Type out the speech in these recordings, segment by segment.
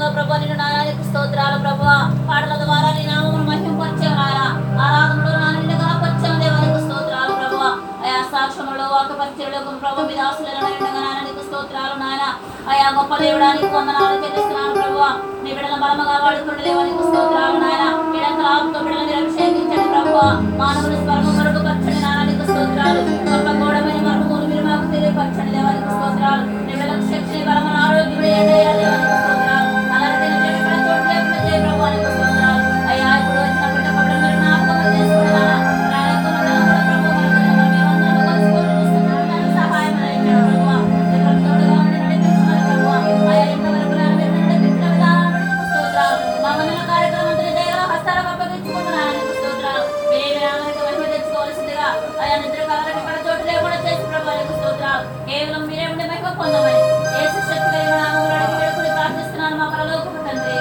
దేవా ప్రభు నిన్ను నాయనకు స్తోత్రాలు ప్రభు పాటల ద్వారా నీ నామమును మహింపరిచే నాయన ఆరాధనలో నా నిన్ను గణపరిచే దేవానికి స్తోత్రాలు ప్రభు అయా సాక్ష్యములో వాకపరిచయలో ప్రభు మీద ఆశలను నిండుగా నాయనకు స్తోత్రాలు నాయన అయా గొప్ప దేవుడానికి వందనాలు చెల్లిస్తున్నాను ప్రభు నీ బిడ్డల బలముగా వాడుకున్న దేవానికి స్తోత్రాలు నాయన ఇడంతా ఆపుతో బిడ్డల మీద అభిషేకించండి ప్రభు మానవుని స్వరము మరుగుపరచండి నాయనకు స్తోత్రాలు గొప్ప గోడమైన మర్మములు మీరు మాకు తెలియపరచండి దేవానికి స్తోత్రాలు నీ బిడ్డలకు శక్తి బలమును ఆరోగ్యం దేవానికి స్తోత్రాలు అలాగే నేను ఎక్కడ చోటు లేకుండా చేయ ప్రభు నీకు స్తోత్రాలు అయ్యా ఇప్పుడు వచ్చిన బిడ్డ పడ్డ మీరు జ్ఞాపకం చేసుకున్నాను సహాయం అయ్యాడు ప్రభు దేవుడు తోడుగా ఉండి నడిపించమని ప్రభు అయ్యా ఇంతవరకు నన్ను మీరు నడిపించిన విధానం బట్టి నీకు స్తోత్రాలు మా మందిర కార్యక్రమం దైవ హస్తాలకు అప్పగించుకుంటున్నాను నీకు స్తోత్రాలు మీరే నామనికి మహిమ తెచ్చుకోవాల్సిందిగా అయ్యా నిద్ర కలలకు ఇక్కడ చోటు లేకుండా చేసి ప్రభు నీకు స్తోత్రాలు కేవలం మీరే ఉండి మహిమ పొందమని యేసు శక్తి కలిగిన నామములో అడిగి వేడుకుని ప్రార్థిస్తున్నాను మా పరలోకపు తండ్రి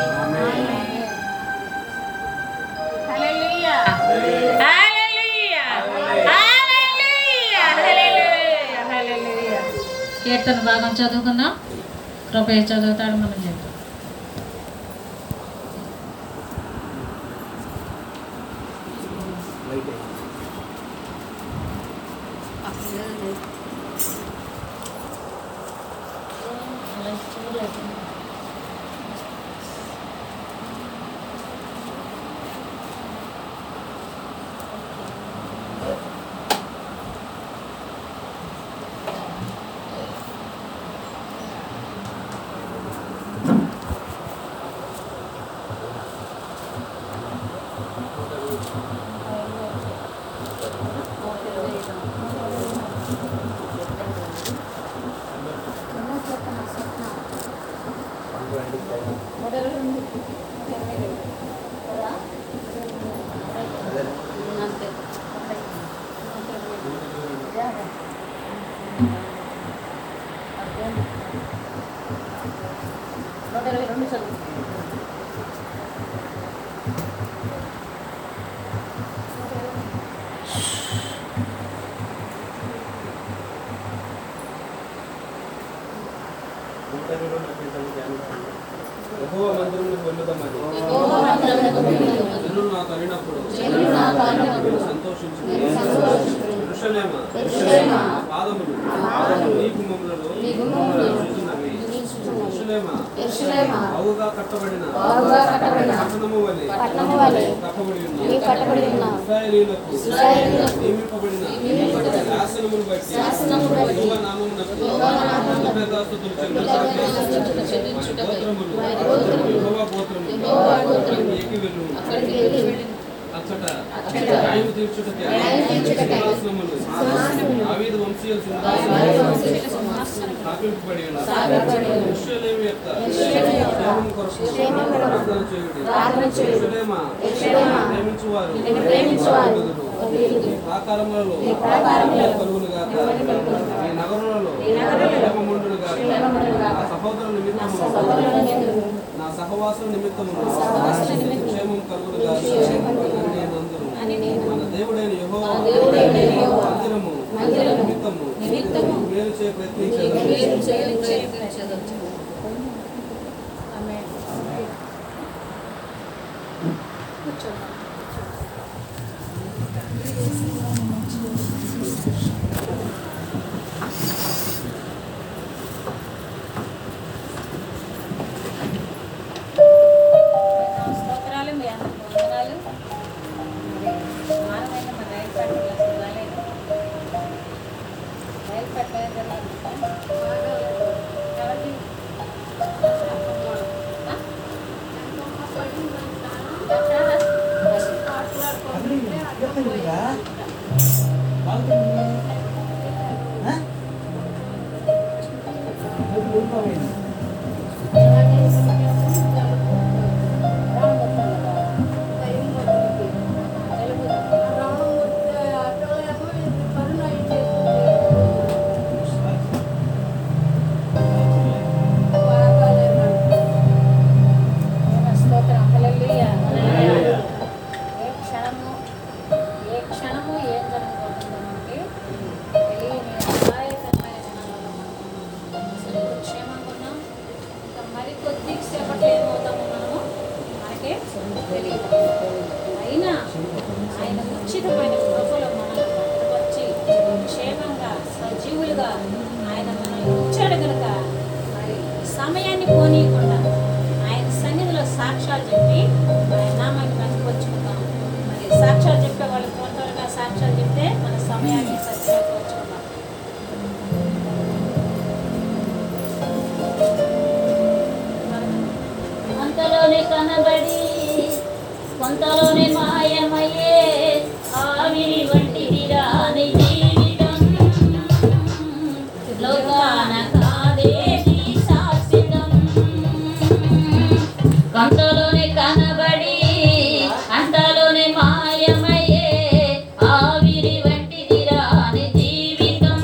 హల్లెలూయా హల్లెలూయా హల్లెలూయా హల్లెలూయా హల్లెలూయా కీర్తన భాగం చదువుకుందాం కృపయ చదువుతాడు మనం చేద్దాం యెహోవా మందిరమునకు వెళ్ళుదామని జనులు నాకు అనినప్పుడు నేను సంతోషించుకుని యెరూషలేమా, పాదములు నీ గుమ్మములలో నిలుచున్నవి. యెరూషలేమా, బాగుగా కట్టబడిన పట్టణము వలె కట్టబడి ఉన్నావు. ఇశ్రాయేలీయులకు నియమింపబడిన శాసనమును బట్టి యెహోవా నామమునకు కృతజ్ఞతాస్తుతులు చెల్లించుటకై వారి గోత్రములు, యెహోవా గోత్రములు ఎక్కి వెళ్ళును. అచ్చట న్యాయము తీర్చుటకై సింహాసనములు, దావీదు వంశీయుల సింహాసనములు స్థాపింపబడి ఉన్నవి. యెరూషలేము యొక్క క్షేమము కొరకు ప్రార్థన చేయుడి. యెరూషలేమా, నిన్ను ప్రేమించువారు వదలుదురు. ప్రాకారములలో కలుగును గాక ఈ నగరులలో క్షేమముండును గాక నా సహోదరుల నిమిత్తము నా సహవాసం నిమిత్తము క్షేమం కలుగును గాక అని నేనందును. మన దేవుడైన యెహోవా మందిరము నిమిత్తము మేలు చేయ ప్రయత్నించేది స్తోత్రాలు మీ అందరికీ వందనాలు మరి వారమైన మన రైలు పట్ల అసలు రాలేదు రైలు పట్ల ఎవరికి స్తోత్రం హల్లెలూయా ఏ క్షణము ఏ క్షణము ఏం జరగబోతుందో మనకి తెలియని అపాయకరమైన దినాలలో మనం ఉన్నాం. అసలు ఇప్పుడు క్షేమంగా ఉన్నాం తెలియదు అయినా ఆయన ఉచితమైన కృపలో మనల్ని భద్రపరిచి క్షేమంగా సజీవులుగా ఆయన మనల్ని ఉంచాడు కనుక మరి సమయాన్ని పోనీయకుండా ఆయన సన్నిధిలో సాక్ష్యాలు చెప్పి ఆయన నామాన్ని మర్చిపోచుకుందాం మరి సాక్ష్యాలు చెప్పే వాళ్ళు త్వర త్వరగా సాక్ష్యాలు చెప్తే మన సమయాన్ని సత్యపోచుకుందాం అంతలోనే కనబడి కొంతలోనే మాయమయ్యే ఆవిరి వంటిది రాని జీవితం లోకాన కాదేది శాశ్వతం కొంతలోనే కనబడి అంతలోనే మాయమయ్యే ఆవిరి వంటిది రాని జీవితం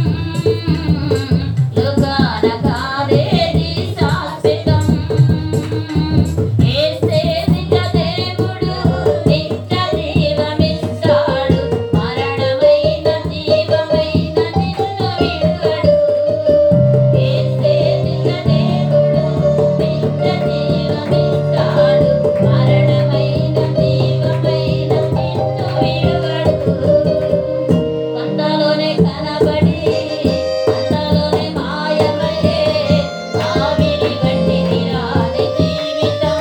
లోకాన కాదేది శాశ్వతం యేసే నిజ దేవుడు నిత్య జీవమిస్తాడు మరణమైన జీవమైన నిన్ను విడువడు యేసే నిజ దేవుడు నిత్య జీవమిస్తాడు మరణమైన జీవమైన నిన్ను విడువడు కొంతలోనే కనబడి అంతలోనే మాయమయ్యే ఆవిరి వంటిది రాని జీవితం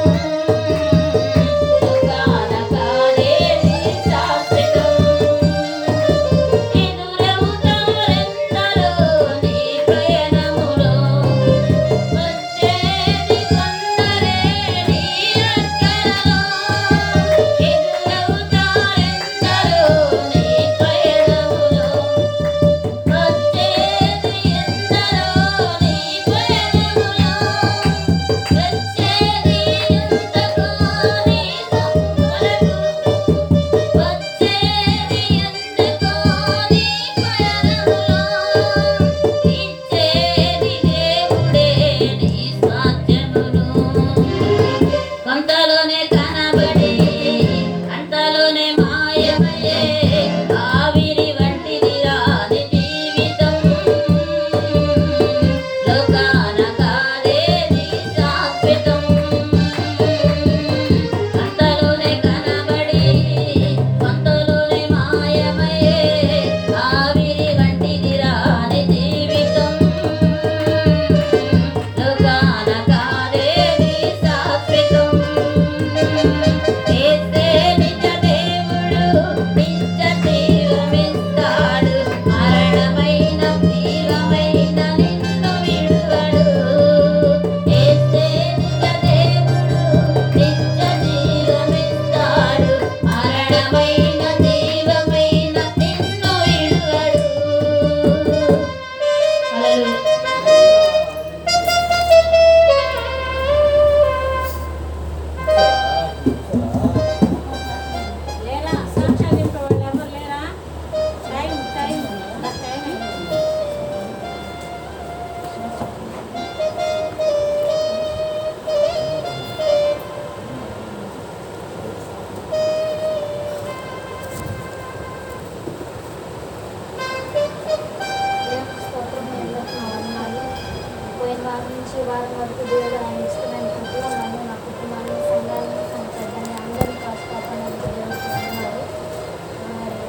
సుఖాన కాదేది శాశ్వతం ఎదురవుతారెందరో నీ ప్రయాణములో వచ్చేది కొందరే నీ రక్షణలో ఎదురవుతారెందరో నీ ప్రయాణములో వచ్చేది ఎందరో నీ ప్రయాణములో వచ్చేది ఎంతకో నీ సంపలకు వచ్చేది ఎందుకో నీ ప్రయాణములో ఇచ్చేది దేవుడే నీ సాధ్యమును కొంతలోనే కనబడి అంతలోనే మాయమయ్యే ఆవిరి వంటిది రాని జీవితం లోకాన కాదేది శాశ్వతం అంతలోనే కనబడి కొంతలోనే మాయమయ్యే ఆవిరి వంటిది రాని జీవితం లోకాన కాదేది శాశ్వతం యేసే నిజ దేవుడు నిత్య జీవమిస్తాడు మరణమైన జీవమైన నిన్ను విడువడు యేసే నిజ దేవుడు నిత్య జీవమిస్తాడు మరణమైన జీవమైన నిన్ను విడువడు లేరా సాక్ష్యాలు చెప్పే వాళ్ళు ఎవరు లేరా టైం టైం నాకు టైం అయిపోయింది దేవునికి స్తోత్రం మీ అందరికీ నా వందనాలు. పోయిన వారం నుంచి ఈ వారం వరకు దేవుడు ఆయన ఇష్టం